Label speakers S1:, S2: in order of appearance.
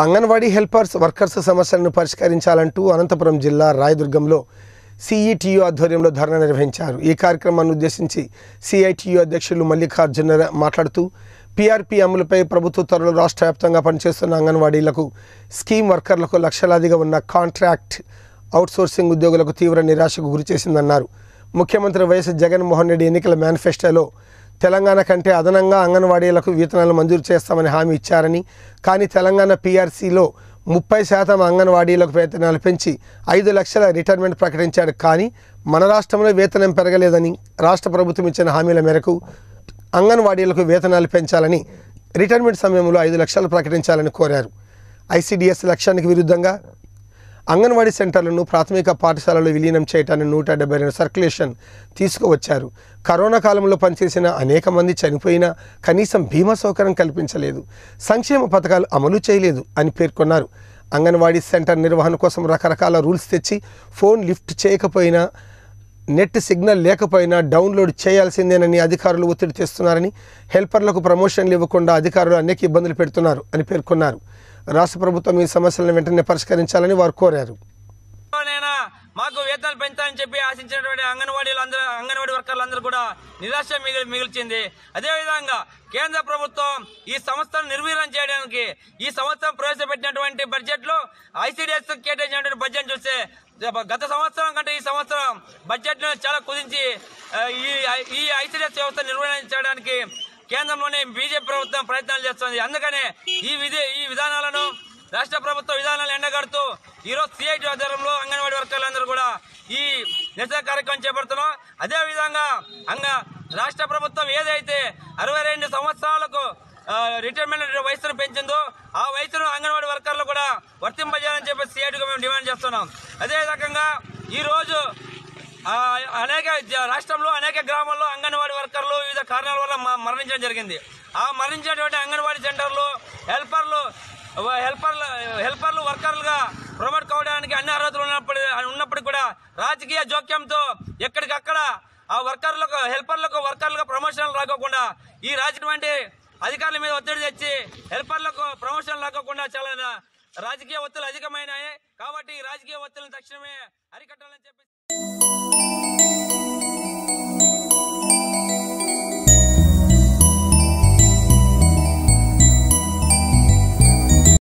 S1: anganwadi helpers workers సమస్యలను పరిష్కరించాలంటూ అనంతపురం జిల్లా రాయదుర్గంలో సిఈటియు ఆధ్వర్యంలో ధర్నా నిర్వహించారు ఈ కార్యక్రమాన్ని ఉద్దేశించి సిఐటియు అధ్యక్షులు మల్లికార్జున మాట్లాడుతూ పీఆర్పీ అమలుపై ప్రభుత్వ త్వరలో రాష్ట్ర వ్యాప్తంగా పనిచేస్తున్న అంగన్వాడీలకు స్కీమ్ వర్కర్లకు లక్షలాదిగా ఉన్న కాంట్రాక్ట్ అవుట్సోర్సింగ్ ఉద్యోగులకు తీవ్ర నిరాశకు గురిచేసిందన్నారు ముఖ్యమంత్రి వైఎస్ జగన్మోహన్ రెడ్డి ఎన్నికల మేనిఫెస్టోలో తెలంగాణ కంటే అదనంగా అంగన్వాడీలకు వేతనాలు మంజూరు చేస్తామని హామీ ఇచ్చారని కానీ తెలంగాణ పీఆర్సీలో ముప్పై శాతం అంగన్వాడీలకు వేతనాలు పెంచి ఐదు లక్షల రిటైర్మెంట్ ప్రకటించాడు కానీ మన రాష్ట్రంలో వేతనం పెరగలేదని రాష్ట్ర ప్రభుత్వం ఇచ్చిన హామీల మేరకు అంగన్వాడీలకు వేతనాలు పెంచాలని రిటైర్మెంట్ సమయంలో ఐదు లక్షలు ప్రకటించాలని కోరారు ఐసీడీఎస్ లక్ష్యానికి విరుద్ధంగా అంగన్వాడీ సెంటర్లను ప్రాథమిక పాఠశాలలో విలీనం చేయటాన్ని నూట డెబ్బై రెండు సర్క్యులేషన్ తీసుకువచ్చారు కరోనా కాలంలో పనిచేసిన అనేక మంది చనిపోయినా కనీసం బీమా సౌకర్యం కల్పించలేదు సంక్షేమ పథకాలు అమలు చేయలేదు అని పేర్కొన్నారు అంగన్వాడీ సెంటర్ నిర్వహణ కోసం రకరకాల రూల్స్ తెచ్చి ఫోన్ లిఫ్ట్ చేయకపోయినా నెట్ సిగ్నల్ లేకపోయినా డౌన్లోడ్ చేయాల్సిందేనని అధికారులు ఒత్తిడి తెస్తున్నారని హెల్పర్లకు ప్రమోషన్లు ఇవ్వకుండా అధికారులు అనేక ఇబ్బందులు పెడుతున్నారు అని పేర్కొన్నారు రాష్ట్ర ప్రభుత్వం ఈ సమస్యలను వెంటనే పరిష్కరించాలని వారు కోరారు
S2: నైనా మాకు వేతనాలు పెంచాలని చెప్పి ఆశించినటువంటి అంగన్వాడీలు అందరూ అంగన్వాడీ వర్కర్లు అందరూ కూడా నిరాశ మిగిలి మిగిల్చింది అదేవిధంగా కేంద్ర ప్రభుత్వం ఈ సంస్థను నిర్వీర్యం చేయడానికి ఈ సంవత్సరం ప్రవేశపెట్టినటువంటి బడ్జెట్ లో ఐసీడీఎస్ కేటాయించినటువంటి బడ్జెట్ చూస్తే గత సంవత్సరం కంటే ఈ సంవత్సరం బడ్జెట్ ను చాలా కుదించి ఆ, ఈ ఈ ఐసీడీఎస్ వ్యవస్థ నిర్వహించడానికి కేంద్రంలోనే బీజేపీ ప్రభుత్వం ప్రయత్నాలు చేస్తుంది అందుకనే ఈ విధి ఈ విధానాలను రాష్ట్ర ప్రభుత్వ విధానాలు ఎండగడుతూ ఈ రోజు సిఐటి ఆధ్వర్యంలో అంగన్వాడీ వర్కర్లందరూ కూడా ఈ నిరసన కార్యక్రమం చేపడుతున్నాం అదే విధంగా అంగ రాష్ట్ర ప్రభుత్వం ఏదైతే అరవై రెండు సంవత్సరాలకు ఆ, రిటైర్మెంట్ వయసును పెంచిందో ఆ వయసును అంగన్వాడీ వర్కర్లు కూడా వర్తింపజేయాలని చెప్పి సిఐటిగా మేము డిమాండ్ చేస్తున్నాం అదే రకంగా ఈ రోజు ఆ, అనేక జ- రాష్ట్రంలో అనేక గ్రామాల్లో అంగన్వాడీ వర్కర్లు వివిధ కారణాల వల్ల మ- మరణించడం జరిగింది ఆ మరణించినటువంటి అంగన్వాడీ సెంటర్లు హెల్పర్లు వ- హెల్పర్లు హెల్పర్లు వర్కర్లుగా ప్రమోట్ కావడానికి అన్ని అర్హతలు ఉన్నప్పుడు ఉన్నప్పుడు కూడా రాజకీయ జోక్యంతో ఎక్కడికక్కడ ఆ వర్కర్లకు హెల్పర్లకు వర్కర్లకు ప్రమోషన్లు రాకోకుండా ఈ రాజటువంటి అధికారుల మీద ఒత్తిడి తెచ్చి హెల్పర్లకు ప్రమోషన్ రాకోకుండా చాలా రాజకీయ ఒత్తిడి అధికమైనాయి కాబట్టి ఈ రాజకీయ ఒత్తిడిని తక్షణమే అరికట్టాలని చెప్పి